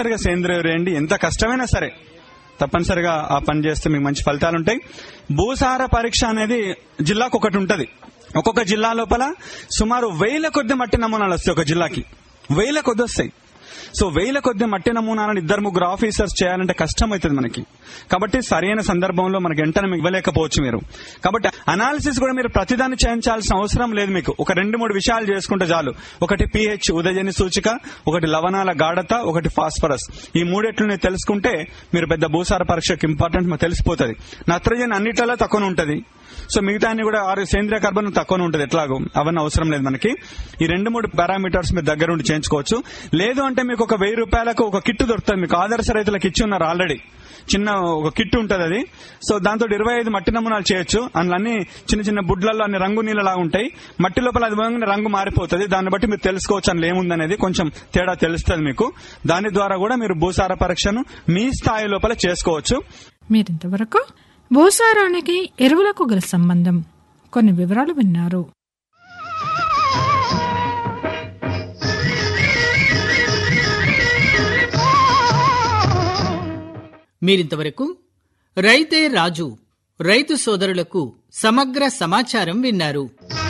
తప్పనిసరిగా సేంద్రియ వేయండి ఎంత కష్టమైనా సరే తప్పనిసరిగా ఆ పని చేస్తే మీకు మంచి ఫలితాలు ఉంటాయి భూసార పరీక్ష అనేది జిల్లాకు ఒకటి ఉంటది ఒక్కొక్క జిల్లా లోపల సుమారు వేల కొద్ది మట్టి నమూనాలు వస్తాయి ఒక జిల్లాకి వేల కొద్ది వస్తాయి సో వేల కొద్ది మట్టి నమూనాలను ఇద్దరు ముగ్గురు ఆఫీసర్స్ చేయాలంటే కష్టం అవుతుంది మనకి కాబట్టి సరైన సందర్భంలో మనకి వెంటనే మీకు ఇవ్వలేకపోవచ్చు మీరు కాబట్టి అనాలిసిస్ కూడా మీరు ప్రతిదాన్ని చేయించాల్సిన అవసరం లేదు మీకు ఒక రెండు మూడు విషయాలు చేసుకుంటే చాలు ఒకటి పిహెచ్ ఉదయని సూచిక ఒకటి లవణాల గాఢత ఒకటి ఫాస్ఫరస్ ఈ మూడెట్లని తెలుసుకుంటే మీరు పెద్ద భూసార పరీక్షకు ఇంపార్టెంట్ మాకు తెలిసిపోతుంది నత్రజని అన్నిట్లలో తక్కువ ఉంటది సో మిగతా అన్ని కూడా ఆరు సేంద్రియ కార్బన్ తక్కువ ఉంటుంది ఎట్లాగో అవన్నీ అవసరం లేదు మనకి ఈ రెండు మూడు పారామీటర్స్ మీరు దగ్గర ఉండి చేయించుకోవచ్చు లేదు అంటే మీకు ఒక వెయ్యి రూపాయలకు ఒక కిట్ దొరుకుతుంది మీకు ఆదర్శ రైతులకు ఇచ్చి ఉన్నారు ఆల్రెడీ చిన్న ఒక కిట్ ఉంటది అది సో దాంతో ఇరవై ఐదు మట్టి నమూనాలు చేయొచ్చు అందులో అన్ని చిన్న చిన్న బుడ్లలో అన్ని రంగు నీళ్ళలా ఉంటాయి మట్టి లోపల అది పోగానే రంగు మారిపోతుంది దాన్ని బట్టి మీరు తెలుసుకోవచ్చు అందులో ఏముందనేది కొంచెం తేడా తెలుస్తుంది మీకు దాని ద్వారా కూడా మీరు భూసార పరీక్షను మీ స్థాయి లోపల చేసుకోవచ్చు మీరింతవరకు భూసారానికి ఎరువులకు గల సంబంధం కొన్ని వివరాలు విన్నారు మీరింతవరకు రైతే రాజు రైతు సోదరులకు సమగ్ర సమాచారం విన్నారు